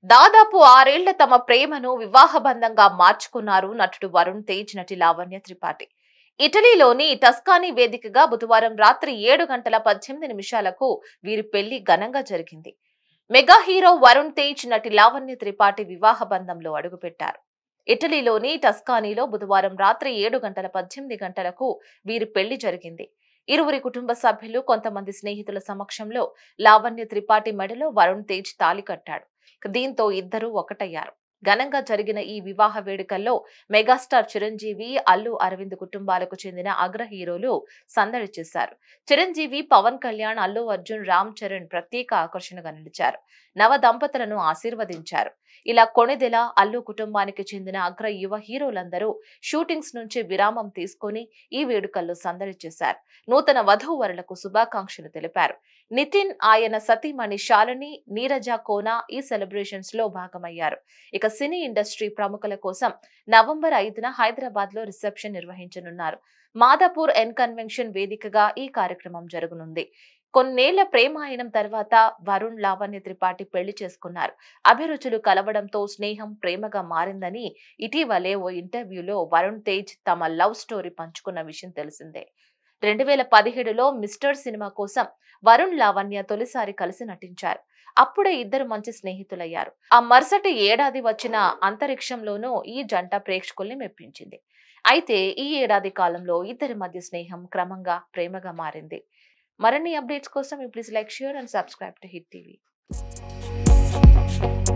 దాదాపు ఆరేళ్ల తమ ప్రేమను వివాహబంధంగా మార్చుకున్నారు నటుడు వరుణ్ తేజ్ నటి లావణ్య త్రిపాఠి ఇటలీలోని టస్కానీ వేదికగా బుధవారం రాత్రి ఏడు గంటల పద్దెనిమిది నిమిషాలకు వీరి పెళ్లి ఘనంగా జరిగింది మెగా హీరో వరుణ్ తేజ్ నటి లావణ్య త్రిపాఠి వివాహ బంధంలో అడుగుపెట్టారు ఇటలీలోని టస్కానీలో బుధవారం రాత్రి ఏడు గంటల పద్దెనిమిది గంటలకు వీరి పెళ్లి జరిగింది ఇరువురి కుటుంబ సభ్యులు కొంతమంది స్నేహితుల సమక్షంలో లావణ్య త్రిపాఠి మెడలో వరుణ్ తేజ్ తాలి కట్టాడు దీంతో ఇద్దరూ ఒకటయ్యారు ఘనంగా జరిగిన ఈ వివాహ వేడుకల్లో మెగాస్టార్ చిరంజీవి అల్లు అరవింద్ కుటుంబాలకు చెందిన అగ్ర హీరోలు సందడి చేశారు చిరంజీవి పవన్ కళ్యాణ్ అల్లు అర్జున్ రామ్ చరణ్ ప్రత్యేక ఆకర్షణగా నిలిచారు నవ దంపతులను ఆశీర్వదించారు ఇలా కొణిదెల అల్లు కుటుంబానికి చెందిన అగ్ర యువ హీరోలందరూ షూటింగ్స్ నుంచి విరామం తీసుకొని ఈ వేడుకల్లో సందడి చేశారు నూతన వధూవరులకు శుభాకాంక్షలు తెలిపారు నితిన్ ఆయన సతీమణి శాలిని నీరజ కోనా ఈ సెలబ్రేషన్స్ లో భాగమయ్యారు ఇక సినీ ఇండస్ట్రీ ప్రముఖుల కోసం నవంబర్ ఐదున హైదరాబాద్ లో రిసెప్షన్ నిర్వహించనున్నారు మాదాపూర్ ఎన్ కన్వెన్షన్ వేదికగా ఈ కార్యక్రమం జరగనుంది కొన్నేళ్ల ప్రేమాయణం తర్వాత వరుణ్ లావణ్య త్రిపాఠి పెళ్లి చేసుకున్నారు అభిరుచులు కలవడంతో స్నేహం ప్రేమగా మారిందని ఇటీవలే ఓ ఇంటర్వ్యూలో వరుణ్ తేజ్ తమ లవ్ స్టోరీ పంచుకున్న విషయం తెలిసిందే రెండు వేల పదిహేడులో మిస్టర్ సినిమా కోసం వరుణ్ లావణ్య తొలిసారి కలిసి నటించారు అప్పుడే ఇద్దరు మంచి స్నేహితులయ్యారు ఆ మరుసటి ఏడాది వచ్చిన అంతరిక్షంలోనూ ఈ జంట ప్రేక్షకుల్ని మెప్పించింది అయితే ఈ ఏడాది కాలంలో ఇద్దరి మధ్య స్నేహం క్రమంగా ప్రేమగా మారింది మరిన్ని అప్డేట్స్ కోసం please like share and subscribe to hit TV